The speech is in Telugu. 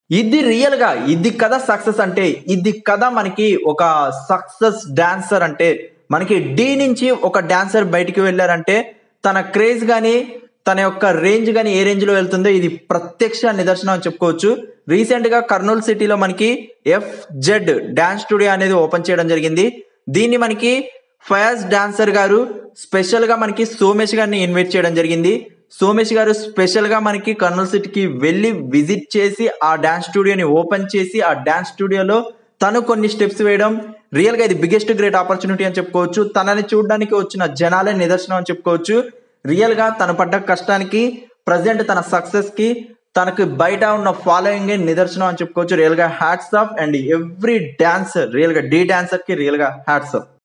ఇది రియల్ గా ఇది కదా సక్సెస్ అంటే ఇది కదా మనకి ఒక సక్సెస్ డాన్సర్ అంటే మనకి డి నుంచి ఒక డాన్సర్ బయటికి వెళ్ళారంటే తన క్రేజ్ గానీ తన యొక్క రేంజ్ గానీ ఏ రేంజ్ లో వెళ్తుందో ఇది ప్రత్యక్ష నిదర్శనం అని చెప్పుకోవచ్చు రీసెంట్ గా కర్నూలు సిటీలో మనకి ఎఫ్ జెడ్ డాన్స్ స్టూడియో అనేది ఓపెన్ చేయడం జరిగింది దీన్ని మనకి ఫయాజ్ డాన్సర్ గారు స్పెషల్ గా మనకి సోమేష్ గారిని ఇన్వైట్ చేయడం జరిగింది సోమేష్ గారు స్పెషల్ గా మనకి కర్నూలు సిటీకి వెళ్ళి విజిట్ చేసి ఆ డాన్స్ స్టూడియోని ఓపెన్ చేసి ఆ డాన్స్ స్టూడియోలో తను కొన్ని స్టెప్స్ వేయడం రియల్ గా ఇది బిగ్గెస్ట్ గ్రేట్ ఆపర్చునిటీ అని చెప్పుకోవచ్చు తనని చూడడానికి వచ్చిన జనాలే నిదర్శనం అని చెప్పుకోవచ్చు రియల్ గా తను పడ్డ కష్టానికి ప్రజెంట్ తన సక్సెస్ కి తనకి బయట ఉన్న ఫాలోయింగ్ నిదర్శనం అని చెప్పుకోవచ్చు రియల్ గా hats off and every dancer real గా డి డాన్సర్ కి రియల్ గా హ్యాట్స్ ఆఫ్